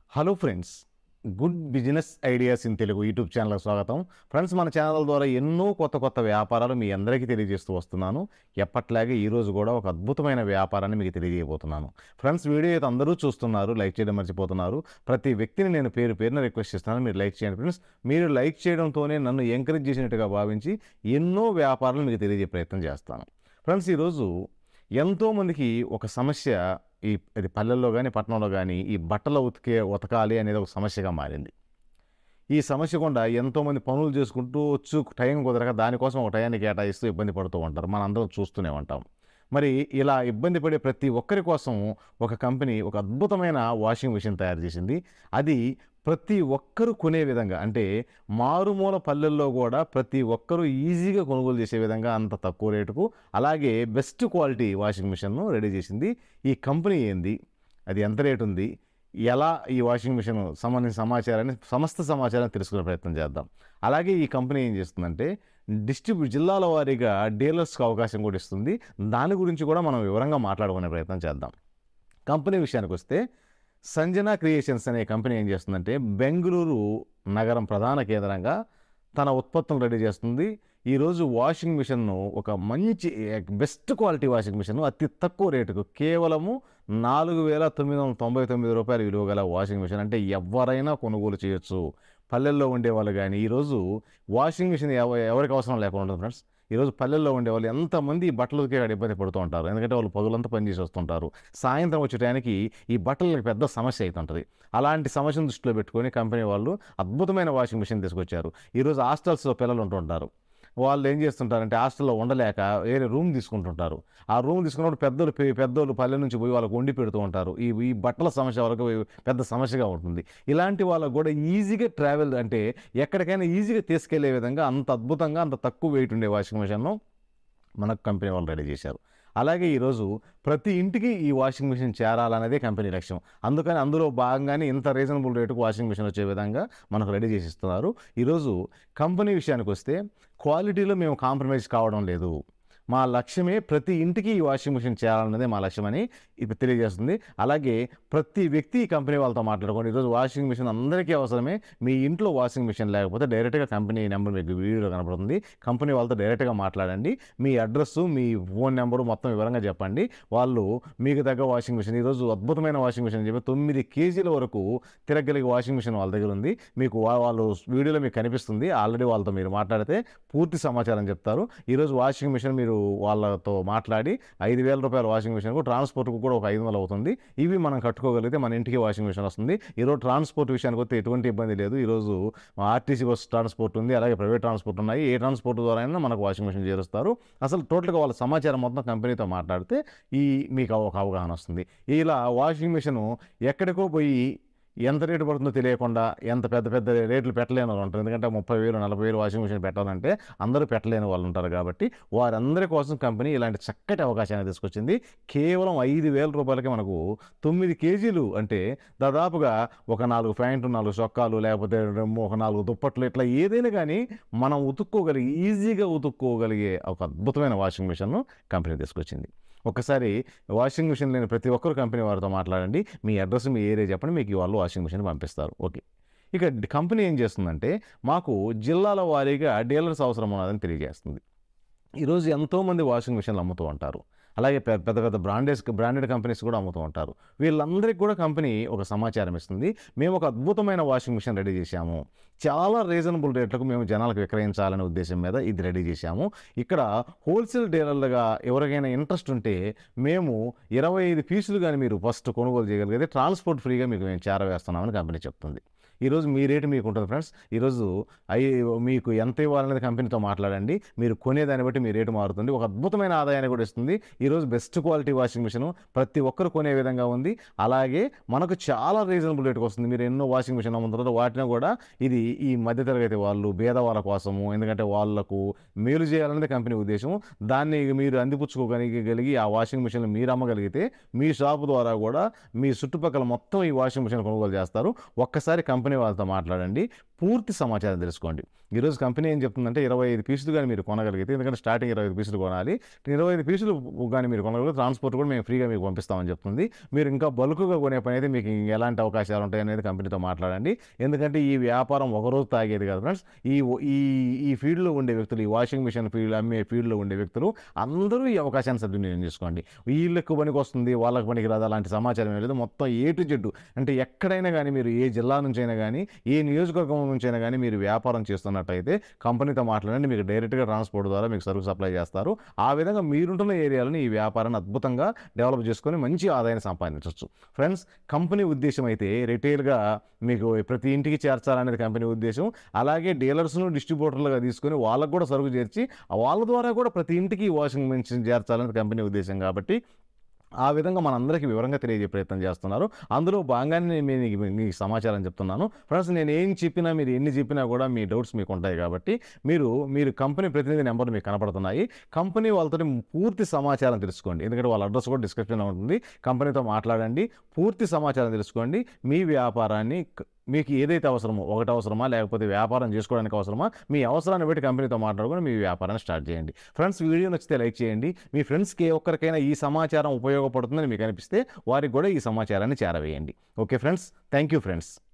hello friends good business ideas in Telugu YouTube ఛానల్కి స్వాగతం friends మన ఛానల్ ద్వారా ఎన్నో కొత్త కొత్త వ్యాపారాలు మీ అందరికీ తెలియజేస్తూ వస్తున్నాను ఎప్పట్లాగే ఈరోజు కూడా ఒక అద్భుతమైన వ్యాపారాన్ని మీకు తెలియజేయబోతున్నాను ఫ్రెండ్స్ వీడియో అయితే అందరూ చూస్తున్నారు లైక్ చేయడం మర్చిపోతున్నారు ప్రతి వ్యక్తిని నేను పేరు పేరున రిక్వెస్ట్ చేస్తాను మీరు లైక్ చేయండి ఫ్రెండ్స్ మీరు లైక్ చేయడంతోనే నన్ను ఎంకరేజ్ చేసినట్టుగా భావించి ఎన్నో వ్యాపారాలు మీకు తెలియజే ప్రయత్నం చేస్తాను ఫ్రెండ్స్ ఈరోజు ఎంతోమందికి ఒక సమస్య ఈ ఇది పల్లెల్లో కానీ పట్టణంలో కానీ ఈ బట్టలు ఉతికే ఉతకాలి అనేది ఒక సమస్యగా మారింది ఈ సమస్య గుండా ఎంతోమంది పనులు చేసుకుంటూ వచ్చు టైం కుదరక దానికోసం ఒక టయాన్ని కేటాయిస్తూ ఇబ్బంది పడుతూ ఉంటారు మన అందరం చూస్తూనే ఉంటాం మరి ఇలా ఇబ్బంది పడే ప్రతి ఒక్కరి కోసం ఒక కంపెనీ ఒక అద్భుతమైన వాషింగ్ మిషన్ తయారు చేసింది అది ప్రతి ఒక్కరు కొనే విధంగా అంటే మారుమూల పల్లెల్లో కూడా ప్రతి ఒక్కరూ ఈజీగా కొనుగోలు చేసే విధంగా అంత తక్కువ రేటుకు అలాగే బెస్ట్ క్వాలిటీ వాషింగ్ మిషన్ను రెడీ చేసింది ఈ కంపెనీ ఏంది అది ఎంత రేటు ఉంది ఎలా ఈ వాషింగ్ మిషన్ సంబంధించిన సమాచారాన్ని సమస్త సమాచారాన్ని తెలుసుకునే ప్రయత్నం చేద్దాం అలాగే ఈ కంపెనీ ఏం చేస్తుందంటే డిస్ట్రిబ్యూ జిల్లాల వారీగా డీలర్స్కి అవకాశం కూడా ఇస్తుంది దాని గురించి కూడా మనం వివరంగా మాట్లాడుకునే ప్రయత్నం చేద్దాం కంపెనీ విషయానికి వస్తే సంజన క్రియేషన్స్ అనే కంపెనీ ఏం చేస్తుందంటే బెంగళూరు నగరం ప్రధాన కేంద్రంగా తన ఉత్పత్తులను రెడీ చేస్తుంది ఈరోజు వాషింగ్ మిషన్ను ఒక మంచి బెస్ట్ క్వాలిటీ వాషింగ్ మిషన్ అతి తక్కువ రేటుకు కేవలము నాలుగు వేల తొమ్మిది వందల తొంభై తొమ్మిది రూపాయల విలువ గల వాషింగ్ మిషన్ అంటే ఎవరైనా కొనుగోలు చేయొచ్చు పల్లెల్లో ఉండేవాళ్ళు కానీ ఈరోజు వాషింగ్ మిషన్ ఎవ ఎవరికి అవసరం లేకుండా ఉంటుంది ఫ్రెండ్స్ ఈరోజు పల్లెల్లో ఉండేవాళ్ళు ఎంతమంది ఈ బట్టలు ఉతికే కాడ ఇబ్బంది పడుతూ ఉంటారు ఎందుకంటే వాళ్ళు పగులంతా పనిచేసి వస్తుంటారు సాయంత్రం వచ్చే టయానికి ఈ బట్టలకు పెద్ద సమస్య అవుతుంటుంది అలాంటి సమస్యను దృష్టిలో పెట్టుకొని కంపెనీ వాళ్ళు అద్భుతమైన వాషింగ్ మిషన్ తీసుకొచ్చారు ఈరోజు హాస్టల్స్లో పిల్లలు ఉంటుంటారు వాళ్ళు ఏం చేస్తుంటారంటే హాస్టల్లో ఉండలేక వేరే రూమ్ తీసుకుంటుంటారు ఆ రూమ్ తీసుకున్నప్పుడు పెద్దలు పె- పెద్దోళ్ళు పల్లె నుంచి పోయి వాళ్ళకు వండి పెడుతూ ఉంటారు ఈ ఈ బట్టల సమస్య వాళ్ళకు పెద్ద సమస్యగా ఉంటుంది ఇలాంటి వాళ్ళకు కూడా ఈజీగా ట్రావెల్ అంటే ఎక్కడికైనా ఈజీగా తీసుకెళ్లే విధంగా అంత అద్భుతంగా అంత తక్కువ వెయిట్ ఉండే వాషింగ్ మిషన్ను మనకు కంపెనీ వాళ్ళు రెడీ చేశారు అలాగే ఈరోజు ప్రతి ఇంటికి ఈ వాషింగ్ మిషన్ చేరాలనేదే కంపెనీ లక్ష్యం అందుకని అందులో భాగంగానే ఇంత రీజనబుల్ రేటుకు వాషింగ్ మిషన్ వచ్చే విధంగా మనకు రెడీ చేసి ఇస్తున్నారు ఈరోజు కంపెనీ విషయానికి వస్తే క్వాలిటీలో మేము కాంప్రమైజ్ కావడం లేదు మా లక్ష్యమే ప్రతి ఇంటికి ఈ వాషింగ్ మిషన్ చేయాలన్నదే మా లక్ష్యమని ఇప్పుడు తెలియజేస్తుంది అలాగే ప్రతి వ్యక్తి ఈ కంపెనీ వాళ్ళతో మాట్లాడుకోండి ఈరోజు వాషింగ్ మిషన్ అందరికీ అవసరమే మీ ఇంట్లో వాషింగ్ మిషన్ లేకపోతే డైరెక్ట్గా కంపెనీ నెంబర్ మీకు వీడియోలో కనపడుతుంది కంపెనీ వాళ్ళతో డైరెక్ట్గా మాట్లాడండి మీ అడ్రస్ మీ ఫోన్ నెంబరు మొత్తం వివరంగా చెప్పండి వాళ్ళు మీకు తగ్గ వాషింగ్ మిషన్ ఈరోజు అద్భుతమైన వాషింగ్ మిషన్ అని చెప్పి తొమ్మిది కేజీల వరకు తిరగలిగే వాషింగ్ మిషన్ వాళ్ళ దగ్గర ఉంది మీకు వా- వాళ్ళు వీడియోలో మీకు కనిపిస్తుంది ఆల్రెడీ వాళ్ళతో మీరు మాట్లాడితే పూర్తి సమాచారం చెప్తారు ఈరోజు వాషింగ్ మిషన్ మీరు వాళ్ళతో మాట్లాడి ఐదు వేల రూపాయల వాషింగ్ మిషన్కు ట్రాన్స్పోర్ట్కు కూడా ఒక ఐదు వందలు అవుతుంది ఇవి మనం కట్టుకోగలిగితే మన ఇంటికి వాషింగ్ మిషన్ వస్తుంది ఈరోజు ట్రాన్స్పోర్ట్ విషయానికి వస్తే ఎటువంటి ఇబ్బంది లేదు ఈరోజు ఆర్టీసీ బస్ ట్రాన్స్పోర్ట్ ఉంది అలాగే ప్రైవేట్ ట్రాన్స్పోర్ట్ ఉన్నాయి ఏ ట్రాన్స్పోర్ట్ ద్వారా అయినా మనకు వాషింగ్ మిషన్ చేరుస్తారు అసలు టోటల్గా వాళ్ళ సమాచారం మొత్తం కంపెనీతో మాట్లాడితే ఈ మీకు ఒక అవగాహన వస్తుంది ఇలా వాషింగ్ మిషన్ ఎక్కడికో పోయి ఎంత రేటు పడుతుందో తెలియకుండా ఎంత పెద్ద పెద్ద రేట్లు పెట్టలేని వాళ్ళు ఉంటారు ఎందుకంటే ముప్పై వేలు నలభై వేలు వాషింగ్ మిషన్ పెట్టాలంటే అందరూ పెట్టలేని వాళ్ళు ఉంటారు కాబట్టి వారందరి కోసం కంపెనీ ఇలాంటి చక్కటి అవకాశాన్ని తీసుకొచ్చింది కేవలం ఐదు వేల రూపాయలకి మనకు తొమ్మిది కేజీలు అంటే దాదాపుగా ఒక నాలుగు ప్యాంటు నాలుగు చొక్కాలు లేకపోతే రెండు- ఒక నాలుగు దుప్పట్లు ఇట్లా ఏదైనా కానీ మనం ఉతుక్కోగలిగే ఈజీగా ఉతుక్కోగలిగే ఒక అద్భుతమైన వాషింగ్ మిషన్ను కంపెనీ తీసుకొచ్చింది ఒకసారి వాషింగ్ మిషన్ లేని ప్రతి ఒక్కరు కంపెనీ వారితో మాట్లాడండి మీ అడ్రస్ మీ ఏరియా చెప్పండి మీకు వాళ్ళు వాషింగ్ మిషన్ పంపిస్తారు ఓకే ఇక కంపెనీ ఏం చేస్తుందంటే మాకు జిల్లాల వారీగా డీలర్స్ అవసరం ఉన్నదని తెలియజేస్తుంది ఈరోజు ఎంతోమంది వాషింగ్ మిషన్లు అమ్ముతూ ఉంటారు అలాగే పె- పెద్ద పెద్ద బ్రాండెస్ బ్రాండెడ్ కంపెనీస్ కూడా అమ్ముతూ ఉంటారు వీళ్ళందరికీ కూడా కంపెనీ ఒక సమాచారం ఇస్తుంది మేము ఒక అద్భుతమైన వాషింగ్ మిషన్ రెడీ చేశాము చాలా రీజనబుల్ రేట్లకు మేము జనాలకు విక్రయించాలనే ఉద్దేశం మీద ఇది రెడీ చేశాము ఇక్కడ హోల్సేల్ డీలర్లుగా ఎవరికైనా ఇంట్రెస్ట్ ఉంటే మేము ఇరవై ఐదు పీసులు కానీ మీరు ఫస్ట్ కొనుగోలు చేయగలిగితే ట్రాన్స్పోర్ట్ ఫ్రీగా మీకు మేము చేరవేస్తున్నామని కంపెనీ చెప్తుంది ఈరోజు మీ రేటు మీకు ఉంటుంది ఫ్రెండ్స్ ఈరోజు అయ్యి మీకు ఎంత ఇవ్వాలనేది కంపెనీతో మాట్లాడండి మీరు కొనేదాన్ని బట్టి మీ రేటు మారుతుంది ఒక అద్భుతమైన ఆదాయాన్ని కూడా ఇస్తుంది ఈరోజు బెస్ట్ క్వాలిటీ వాషింగ్ మిషన్ ప్రతి ఒక్కరు కొనే విధంగా ఉంది అలాగే మనకు చాలా రీజనబుల్ రేటుకి వస్తుంది మీరు ఎన్నో వాషింగ్ మిషన్ అమ్ముతున్నారు వాటిని కూడా ఇది ఈ మధ్యతరగతి వాళ్ళు భేదవాళ్ళ కోసము ఎందుకంటే వాళ్ళకు మేలు చేయాలనేది కంపెనీ ఉద్దేశం దాన్ని మీరు అందిపుచ్చుకోగలిగి ఆ వాషింగ్ మిషన్ మీరు అమ్మగలిగితే మీ షాపు ద్వారా కూడా మీ చుట్టుపక్కల మొత్తం ఈ వాషింగ్ మిషన్ కొనుగోలు చేస్తారు ఒక్కసారి కంపెనీ వాళ్ళతో మాట్లాడండి పూర్తి సమాచారం తెలుసుకోండి ఈరోజు కంపెనీ ఏం చెప్తుందంటే ఇరవై ఐదు పీసులు కానీ మీరు కొనగలిగితే ఎందుకంటే స్టార్టింగ్ ఇరవై ఐదు పీసులు కొనాలి ఇరవై ఐదు పీసులు కానీ మీరు కొనగలిగితే ట్రాన్స్పోర్ట్ కూడా మేము ఫ్రీగా మీకు పంపిస్తామని చెప్తుంది మీరు ఇంకా బల్క్గా కొనే పని అయితే మీకు ఇంక ఎలాంటి అవకాశాలు ఉంటాయి అనేది కంపెనీతో మాట్లాడండి ఎందుకంటే ఈ వ్యాపారం ఒకరోజు తాగేది కాదు ఫ్రెండ్స్ ఈ ఈ ఈ ఫీల్డ్లో ఉండే వ్యక్తులు ఈ వాషింగ్ మిషన్ ఫీల్డ్ అమ్మే ఫీల్డ్లో ఉండే వ్యక్తులు అందరూ ఈ అవకాశాన్ని సద్వినియోగం చేసుకోండి వీళ్ళకు పనికి వస్తుంది వాళ్ళకి పనికి రాదు అలాంటి సమాచారం ఏం లేదు మొత్తం ఏ టు జెడ్ అంటే ఎక్కడైనా కానీ మీరు ఏ జిల్లా నుంచి అయినా కానీ ఏ నియోజకవర్గం నుంచి అయినా కానీ మీరు వ్యాపారం చేస్తున్నట్టయితే కంపెనీతో మాట్లాడండి మీకు డైరెక్ట్గా ట్రాన్స్పోర్ట్ ద్వారా మీకు సరుకు సప్లై చేస్తారు ఆ విధంగా మీరుంటున్న ఏరియాలను ఈ వ్యాపారాన్ని అద్భుతంగా డెవలప్ చేసుకొని మంచి ఆదాయాన్ని సంపాదించవచ్చు ఫ్రెండ్స్ కంపెనీ ఉద్దేశం అయితే రిటైల్గా మీకు ప్రతి ఇంటికి చేర్చాలనేది కంపెనీ ఉద్దేశం అలాగే డీలర్స్ను డిస్ట్రిబ్యూటర్లుగా తీసుకొని వాళ్ళకు కూడా సరుకు చేర్చి వాళ్ళ ద్వారా కూడా ప్రతి ఇంటికి వాషింగ్ మెషిన్ చేర్చాలనేది కంపెనీ ఉద్దేశం కాబట్టి ఆ విధంగా మనందరికీ వివరంగా తెలియజే ప్రయత్నం చేస్తున్నారు అందులో భాగంగానే నేను మీకు మీకు సమాచారం చెప్తున్నాను ఫ్రెండ్స్ నేను ఏం చెప్పినా మీరు ఎన్ని చెప్పినా కూడా మీ డౌట్స్ మీకు ఉంటాయి కాబట్టి మీరు మీరు కంపెనీ ప్రతినిధి నెంబర్ మీకు కనపడుతున్నాయి కంపెనీ వాళ్ళతో పూర్తి సమాచారం తెలుసుకోండి ఎందుకంటే వాళ్ళ అడ్రస్ కూడా డిస్క్రిప్షన్లో ఉంటుంది కంపెనీతో మాట్లాడండి పూర్తి సమాచారం తెలుసుకోండి మీ వ్యాపారాన్ని క- మీకు ఏదైతే అవసరమో ఒకటి అవసరమా లేకపోతే వ్యాపారం చేసుకోవడానికి అవసరమా మీ అవసరాన్ని బట్టి కంపెనీతో మాట్లాడుకొని మీ వ్యాపారాన్ని స్టార్ట్ చేయండి ఫ్రెండ్స్ వీడియో నచ్చితే లైక్ చేయండి మీ ఫ్రెండ్స్కి ఏ ఒక్కరికైనా ఈ సమాచారం ఉపయోగపడుతుందని మీకు అనిపిస్తే వారికి కూడా ఈ సమాచారాన్ని చేరవేయండి okay friends thank you friends